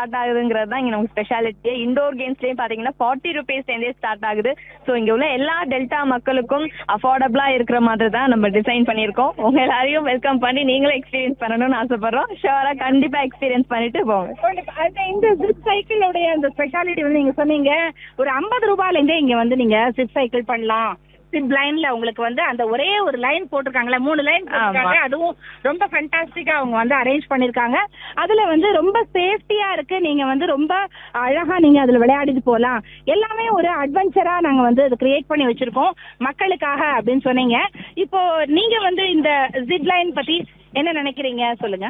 Start ஆகுதுங்கிறது தான் இங்க நமக்கு ஸ்பெஷாலிட்டி இண்டோர் கேம்ஸ்லயும் பாத்தீங்கன்னா ஃபார்ட்டி ருபீஸ்லேருந்தே ஸ்டார்ட் ஆகுது ஸோ இங்க உள்ள எல்லா டெல்டா மக்களுக்கும் அஃபோர்டபுளா இருக்கிற மாதிரி தான் நம்ம டிசைன் பண்ணியிருக்கோம் உங்க எல்லாரையும் வெல்கம் பண்ணி நீங்களும் எக்ஸ்பீரியன்ஸ் பண்ணணும்னு ஆசைப்படுறோம் ஷுவரா கண்டிப்பா எக்ஸ்பீரியன்ஸ் பண்ணிட்டு போங்க கண்டிப்பா. அது இந்த ஜிப் சைக்கிளுடைய அந்த ஸ்பெஷாலிட்டி வந்து நீங்க சொன்னீங்க ஒரு ஐம்பது ரூபாயில இருந்தே இங்க வந்து நீங்க ஜிப் சைக்கிள் பண்ணலாம் ஜிப் லைன்ல உங்களுக்கு வந்து அந்த ஒரே ஒரு லைன் போட்டிருக்காங்களே மூணு லைன் போட்டிருக்காங்க அதுவும் ரொம்ப ஃபண்டாஸ்டிக்கா அவங்க வந்து அரேஞ்ச் பண்ணிருக்காங்க அதுல வந்து ரொம்ப சேஃப்டியா இருக்கு நீங்க வந்து ரொம்ப அழகா நீங்க அதுல விளையாடிட்டு போலாம் எல்லாமே ஒரு அட்வென்ச்சரா நாங்க வந்து அது கிரியேட் பண்ணி வச்சிருக்கோம் மக்களுக்காக அப்படின்னு சொன்னீங்க இப்போ நீங்க வந்து இந்த ஜிப் லைன் பத்தி என்ன நினைக்கிறீங்க சொல்லுங்க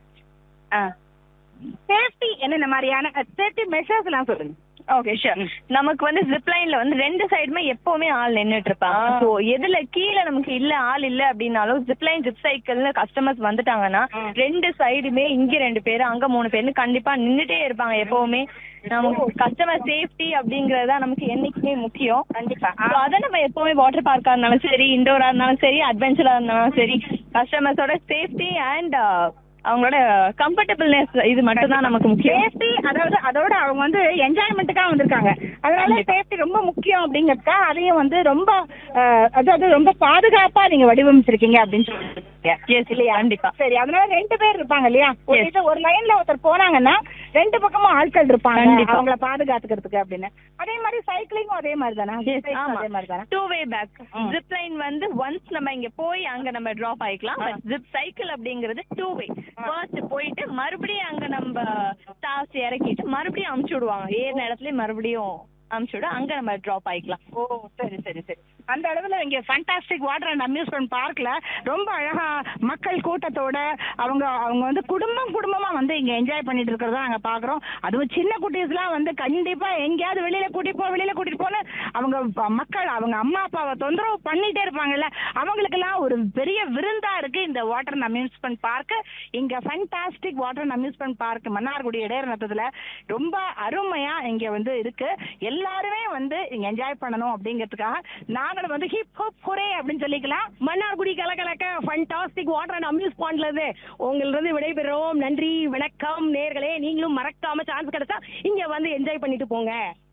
சேஃப்டி என்னென்ன மாதிரியான சேஃப்டி மெஷர்ஸ் எல்லாம் சொல்லுங்க ஓகே ஷூர் நமக்கு வந்து ஜிப்லைன்ல வந்து ரெண்டு சைடுமே எப்பவுமே ஆள் நின்னுட்டு இருப்பாங்க ஸோ எதுல கீழே நமக்கு இல்ல ஆள் இல்ல அப்படின்னாலும் ஜிப்லைன் ஜிப் சைக்கிள்னு கஸ்டமர்ஸ் வந்துட்டாங்கன்னா ரெண்டு சைடுமே இங்க ரெண்டு பேரு அங்க மூணு பேர்னு கண்டிப்பா நின்னுட்டே இருப்பாங்க எப்பவுமே நமக்கு கஸ்டமர் சேஃப்டி அப்படிங்கறது தான் நமக்கு என்னைக்குமே முக்கியம் கண்டிப்பா So அதை நம்ம எப்பவுமே வாட்டர் பார்க்கா இருந்தாலும் சரி இண்டோரா இருந்தாலும் சரி அட்வென்ச்சரா இருந்தாலும் சரி கஸ்டமர்ஸோட சேஃப்டி அண்ட் அவங்களோட கம்ஃபர்டபுள்னஸ் இது மட்டும் தான் நமக்கு முக்கியம் சேஃப்டி அதாவது அதோட அவங்க வந்து என்ஜாய்மெண்ட்டுக்காக வந்திருக்காங்க அதனால சேஃப்டி ரொம்ப முக்கியம் அப்படிங்கறதுக்காக அதையும் வந்து ரொம்ப அஹ், அதாவது ரொம்ப பாதுகாப்பா நீங்க வடிவமைச்சிருக்கீங்க அப்படின்னு சொல்லிருக்கீங்க எஸ் இல்லையா கண்டிப்பா சரி அதனால ரெண்டு பேர் இருப்பாங்க இல்லையா ஒரு Yes. இது ஒரு லைன்ல ஒருத்தர் போனாங்கன்னா ரெண்டு பக்கமும் ஆட்கள் இருப்பாங்க கண்டிப்பா. அவங்கள பாதுகாத்துக்கிறதுக்கு அப்படின்னு அதே மாதிரி சைக்கிளிங்கும் அதே மாதிரி தானே ஆமா அதே மாதிரி தானே டூ வே பேக் ம். ஜிப் லைன் வந்து ஒன்ஸ் நம்ம இங்க போய் அங்க நம்ம டிராப் ஆயிக்கலாம் பட் ஜிப் சைக்கிள் அப்படிங்கிறது டூ வே ஃபர்ஸ்ட் போயிட்டு மறுபடியும் அங்க நம்ம ஸ்டார்ஸ் இறக்கிட்டு மறுபடியும் அமுச்சு விடுவாங்க ஏறின இடத்துல மறுபடியும் அமுச்சு விட அங்க நம்ம டிராப் ஆயிக்கலாம் ஓ சரி சரி சரி அந்த அளவுல இங்க ஃபண்டாஸ்டிக் வாட்டர் அண்ட் அம்யூஸ்மெண்ட் பார்க்ல ரொம்ப அழகா மக்கள் கூட்டத்தோட அவங்க அவங்க வந்து குடும்பம் குடும்பமா வந்து இங்க என்ஜாய் பண்ணிட்டு இருக்கிறத நாங்க பாக்குறோம் அதுவும் சின்ன குட்டீஸ்லாம் வந்து கண்டிப்பா எங்கேயாவது வெளியில கூட்டிட்டு போ வெளியில கூட்டிட்டு போன்னு அவங்க ப- மக்கள் அவங்க அம்மா அப்பாவை தொந்தரவு பண்ணிட்டே இருப்பாங்கல்ல அவங்களுக்கெல்லாம் ஒரு பெரிய விருந்தா இருக்கு இந்த வாட்டர் அண்ட் அம்யூஸ்மெண்ட் பார்க் இங்க fantastic water and amusement park Mannargudi இடையநத்தத்துல ரொம்ப அருமையா இங்க வந்து இருக்கு எல்லாருமே வந்து இங்க என்ஜாய் பண்ணணும் அப்படிங்கிறதுக்காக நாங்களும் வந்து ஹிப் ஹாப் ஹுரே அப்படின்னு சொல்லிக்கலாம் மன்னார்குடி கலகலக்க ஃபண்டாஸ்டிக் வாட்டர் அண்ட் அம்யூஸ் பாயிண்ட்ல இருந்து உங்களிருந்து விடைபெறுறோம் நன்றி வணக்கம் நேர்களே நீங்களும் மறக்காம சான்ஸ் கிடைச்சா இங்க வந்து என்ஜாய் பண்ணிட்டு போங்க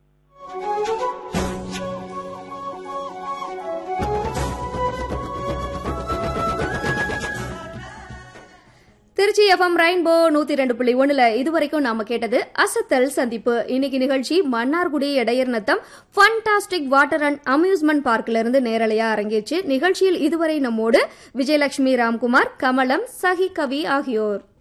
திருச்சி எஃப்எம் ரெயின்போ நூத்தி ரெண்டு புள்ளி ஒண்ணுல இதுவரைக்கும் நாம கேட்டது அசத்தல் சந்திப்பு இன்னைக்கு நிகழ்ச்சி Mannargudi Idaiyar Natham fantastic water and amusement பார்க்ல இருந்து நேரலையா அரங்கேற்று நிகழ்ச்சியில் இதுவரை நம்மோடு விஜயலட்சுமி ராம்குமார் கமலம் சஹி கவி ஆகியோர்